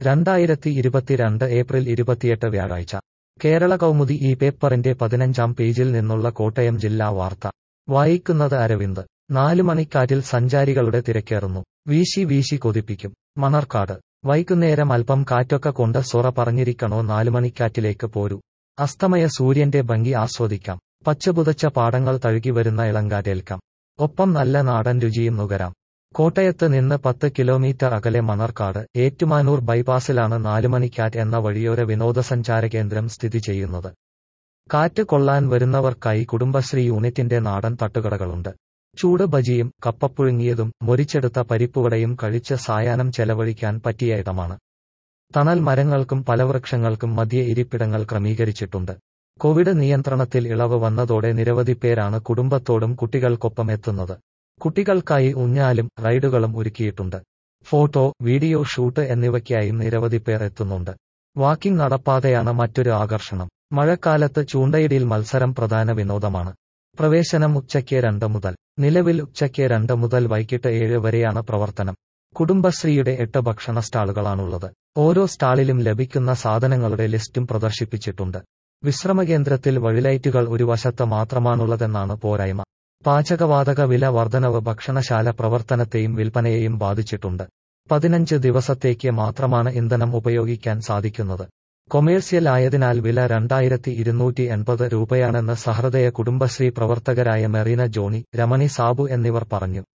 രണ്ടായിരത്തി ഇരുപത്തിരണ്ട് ഏപ്രിൽ ഇരുപത്തിയെട്ട് വ്യാഴാഴ്ച കേരള കൗമുദി ഈ പേപ്പറിന്റെ പതിനഞ്ചാം പേജിൽ നിന്നുള്ള കോട്ടയം ജില്ലാ വാർത്ത വായിക്കുന്നത് അരവിന്ദ് നാലുമണിക്കാറ്റിൽ സഞ്ചാരികളുടെ തിരക്കേറുന്നു വീശി വീശി കൊതിപ്പിക്കും മണർക്കാട് വൈകുന്നേരം അല്പം കാറ്റൊക്കെ കൊണ്ട് സൊറ പറഞ്ഞിരിക്കണോ നാലുമണിക്കാറ്റിലേക്ക് പോരൂ അസ്തമയ സൂര്യന്റെ ഭംഗി ആസ്വദിക്കാം പച്ചപുതച്ച പാടങ്ങൾ തഴുകി വരുന്ന ഇളങ്കാറ്റേൽക്കാം ഒപ്പം നല്ല നാടൻ രുചിയും നുകരാം കോട്ടയത്ത് നിന്ന് പത്ത് കിലോമീറ്റർ അകലെ മണർക്കാട് ഏറ്റുമാനൂർ ബൈപ്പാസിലാണ് നാലുമണിക്കാറ്റ് എന്ന വഴിയോര വിനോദസഞ്ചാര കേന്ദ്രം സ്ഥിതി ചെയ്യുന്നത് കാറ്റ് കൊള്ളാൻ വരുന്നവർക്കായി കുടുംബശ്രീ യൂണിറ്റിന്റെ നാടൻ തട്ടുകടകളുണ്ട് ചൂട് ബജിയും കപ്പപ്പുഴുങ്ങിയതും മൊരിച്ചെടുത്ത പരിപ്പുവടയും കഴിച്ച് സായാഹ്നം ചെലവഴിക്കാൻ പറ്റിയ ഇടമാണ് തണൽ മരങ്ങൾക്കും പലവൃക്ഷങ്ങൾക്കും മധ്യ ഇരിപ്പിടങ്ങൾ ക്രമീകരിച്ചിട്ടുണ്ട് കോവിഡ് നിയന്ത്രണത്തിൽ ഇളവ് വന്നതോടെ നിരവധി പേരാണ് കുടുംബത്തോടും കുട്ടികൾക്കൊപ്പം എത്തുന്നത് കുട്ടികൾക്കായി ഊഞ്ഞാലും റൈഡുകളും ഒരുക്കിയിട്ടുണ്ട് ഫോട്ടോ വീഡിയോ ഷൂട്ട് എന്നിവയ്ക്കായും നിരവധി പേർ എത്തുന്നുണ്ട് വാക്കിംഗ് നടപ്പാതയാണ് മറ്റൊരു ആകർഷണം മഴക്കാലത്ത് ചൂണ്ടയിടിയിൽ മത്സരം പ്രധാന വിനോദമാണ് പ്രവേശനം ഉച്ചയ്ക്ക് രണ്ട് മുതൽ നിലവിൽ ഉച്ചയ്ക്ക് രണ്ട് മുതൽ വൈകിട്ട് ഏഴ് വരെയാണ് പ്രവർത്തനം കുടുംബശ്രീയുടെ എട്ട് ഭക്ഷണ സ്റ്റാളുകളാണുള്ളത് ഓരോ സ്റ്റാളിലും ലഭിക്കുന്ന സാധനങ്ങളുടെ ലിസ്റ്റും പ്രദർശിപ്പിച്ചിട്ടുണ്ട് വിശ്രമകേന്ദ്രത്തിൽ വഴിലൈറ്റുകൾ ഒരു വശത്ത് മാത്രമാണുള്ളതെന്നാണ് പോരായ്മ പാചകവാതക വില വർധനവ് ഭക്ഷണശാല പ്രവർത്തനത്തെയും വിൽപ്പനയെയും ബാധിച്ചിട്ടുണ്ട് പതിനഞ്ച് ദിവസത്തേക്ക് മാത്രമാണ് ഇന്ധനം ഉപയോഗിക്കാൻ സാധിക്കുന്നത് കൊമേഴ്സ്യൽ ആയതിനാൽ വില രണ്ടായിരത്തി ഇരുന്നൂറ്റി എൺപത് രൂപയാണെന്ന് സഹൃദയ കുടുംബശ്രീ പ്രവർത്തകരായ മെറീന ജോണി രമണി സാബു എന്നിവർ പറഞ്ഞു